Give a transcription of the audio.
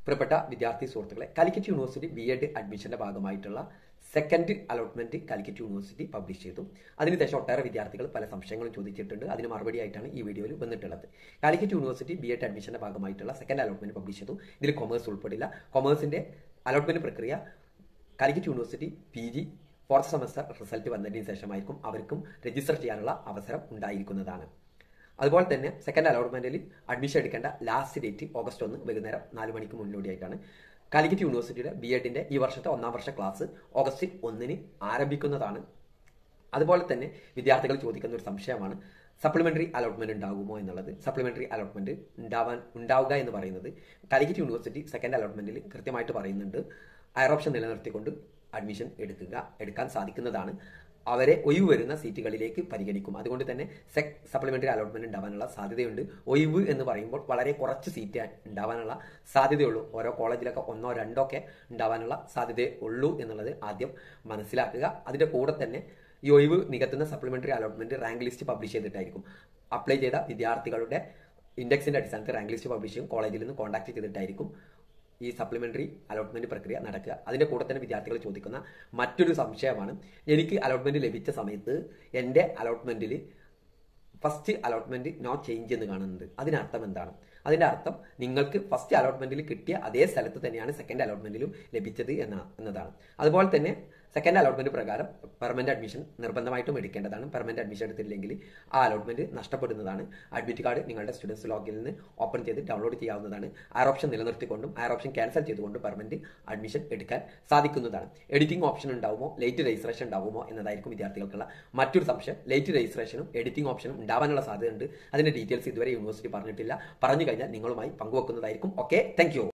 പ്രിയപ്പെട്ട വിദ്യാർത്ഥി സുഹൃത്തുക്കളെ കാലിക്കറ്റ് യൂണിവേഴ്സിറ്റി ബി എഡ് അഡ്മിഷന്റെ ഭാഗമായിട്ടുള്ള second allotment Calicut University publish ചെയ്തു അതിനുശേഷം ഒട്ടേറെ വിദ്യാർത്ഥികൾ പല സംശയങ്ങളും ചോദിച്ചിട്ടുണ്ട് അതിന് മറുപടി ആയിട്ടാണ് ഈ വീഡിയോയിൽ വന്നിട്ടുള്ളത് കാലിക്കറ്റ് യൂണിവേഴ്സിറ്റി ബി എഡ് അഡ്മിഷന്റെ ഭാഗമായിട്ടുള്ള സെക്കൻഡ് അലോട്ട്മെന്റ് പബ്ലിഷ് ചെയ്തു ഇതിൽ കൊമേഴ്സ് ഉൾപ്പെടില്ല കൊമേഴ്സിന്റെ അലോട്ട്മെന്റ് പ്രക്രിയ Calicut University P G fourth semester result വന്നതിന് ശേഷമായിരിക്കും അവർക്കും രജിസ്റ്റർ ചെയ്യാനുള്ള അവസരം ഉണ്ടായിരിക്കുന്നതാണ് അതുപോലെ തന്നെ സെക്കൻഡ് അലോട്ട്മെന്റിൽ അഡ്മിഷൻ എടുക്കേണ്ട ലാസ്റ്റ് ഡേറ്റ് ഓഗസ്റ്റ് ഒന്ന് വൈകുന്നേരം നാല് മണിക്ക് മുന്നോടിയായിട്ടാണ് കാലിക്കറ്റ് യൂണിവേഴ്സിറ്റിയുടെ ബി എഡിന്റെ ഈ വർഷത്തെ ഒന്നാം വർഷ ക്ലാസ് ഓഗസ്റ്റ് ഒന്നിന് ആരംഭിക്കുന്നതാണ് അതുപോലെ തന്നെ വിദ്യാർത്ഥികൾ ചോദിക്കുന്ന ഒരു സംശയമാണ് സപ്ലിമെന്ററി അലോട്ട്മെന്റ് ഉണ്ടാകുമോ എന്നുള്ളത് സപ്ലിമെന്ററി അലോട്ട്മെന്റ് ഉണ്ടാവാൻ ഉണ്ടാവുക എന്ന് പറയുന്നത് കാലിക്കറ്റ് യൂണിവേഴ്സിറ്റി സെക്കൻഡ് അലോട്ട്മെന്റിൽ കൃത്യമായിട്ട് പറയുന്നുണ്ട് ഹയർ ഓപ്ഷൻ നിലനിർത്തിക്കൊണ്ട് അഡ്മിഷൻ എടുക്കുക എടുക്കാൻ സാധിക്കുന്നതാണ് അവരെ ഒഴിവ് വരുന്ന സീറ്റുകളിലേക്ക് പരിഗണിക്കും അതുകൊണ്ട് തന്നെ സെക് സപ്ലിമെന്ററി അലോട്ട്മെന്റ് ഉണ്ടാവാനുള്ള സാധ്യതയുണ്ട് ഒഴിവ് എന്ന് പറയുമ്പോൾ വളരെ കുറച്ച് സീറ്റ് ഉണ്ടാവാനുള്ള സാധ്യതയുള്ളൂ ഓരോ കോളേജിലൊക്കെ ഒന്നോ രണ്ടോ ഒക്കെ ഉണ്ടാവാനുള്ള സാധ്യതയേ ഉള്ളൂ എന്നുള്ളത് ആദ്യം മനസ്സിലാക്കുക അതിന്റെ കൂടെ തന്നെ ഈ ഒഴിവ് നികത്തുന്ന supplementary allotment rank list publish ചെയ്തിട്ടായിരിക്കും അപ്ലൈ ചെയ്ത വിദ്യാർത്ഥികളുടെ ഇൻഡെക്സിന്റെ അടിസ്ഥാനത്തിൽ റാങ്ക് ലിസ്റ്റ് പബ്ലിഷ് ചെയ്യും കോളേജിൽ നിന്ന് കോൺടാക്ട് ചെയ്തിട്ടായിരിക്കും ഈ സപ്ലിമെന്ററി അലോട്ട്മെന്റ് പ്രക്രിയ നടക്കുക അതിന്റെ കൂടെ തന്നെ വിദ്യാർത്ഥികൾ ചോദിക്കുന്ന മറ്റൊരു സംശയമാണ് എനിക്ക് അലോട്ട്മെന്റ് ലഭിച്ച സമയത്ത് എൻ്റെ അലോട്ട്മെന്റിൽ ഫസ്റ്റ് അലോട്ട്മെന്റ് നോ ചേഞ്ച് എന്ന് കാണുന്നുണ്ട് അതിനർത്ഥം എന്താണ് അതിന്റെ അർത്ഥം നിങ്ങൾക്ക് ഫസ്റ്റ് അലോട്ട്മെന്റിൽ കിട്ടിയ അതേ സ്ഥലത്ത് തന്നെയാണ് സെക്കൻഡ് അലോട്ട്മെന്റിലും ലഭിച്ചത് എന്ന എന്നതാണ് അതുപോലെ തന്നെ സെക്കൻഡ് അലോട്ട്മെന്റ് പ്രകാരം പെർമനന്റ് അഡ്മിഷൻ നിർബന്ധമായിട്ടും എടുക്കേണ്ടതാണ് പെർമനന്റ് അഡ്മിഷൻ എടുത്തില്ലെങ്കിൽ ആ അലോട്ട്മെന്റ് നഷ്ടപ്പെടുന്നതാണ് അഡ്മിറ്റ് കാർഡ് നിങ്ങളുടെ സ്റ്റുഡൻസ് ലോഗിൽ നിന്ന് ഓപ്പൺ ചെയ്ത് ഡൗൺലോഡ് ചെയ്യാവുന്നതാണ് ആ ഓപ്ഷൻ നിലനിർത്തിക്കൊണ്ടും ആ ഓപ്ഷൻ ക്യാൻസൽ ചെയ്തുകൊണ്ടും പെർമനന്റ് അഡ്മിഷൻ എടുക്കാൻ സാധിക്കുന്നതാണ് എഡിറ്റിംഗ് ഓപ്ഷൻ ഉണ്ടാവുമോ ലേറ്റ് രജിസ്ട്രേഷൻ ഉണ്ടാവുമോ എന്നതായിരിക്കും വിദ്യാർത്ഥികൾക്കുള്ള മറ്റൊരു സംശയം ലേറ്റ് രജിസ്ട്രേഷനും എഡിറ്റിംഗ് ഓപ്ഷനും ഉണ്ടാവാനുള്ള സാധ്യതയുണ്ട് അതിന്റെ ഡീറ്റെയിൽസ് ഇതുവരെ യൂണിവേഴ്സിറ്റി പറഞ്ഞിട്ടില്ല പറഞ്ഞു കഴിഞ്ഞാൽ നിങ്ങളുമായി പങ്കുവെക്കുന്നതായിരിക്കും ഓക്കെ താങ്ക്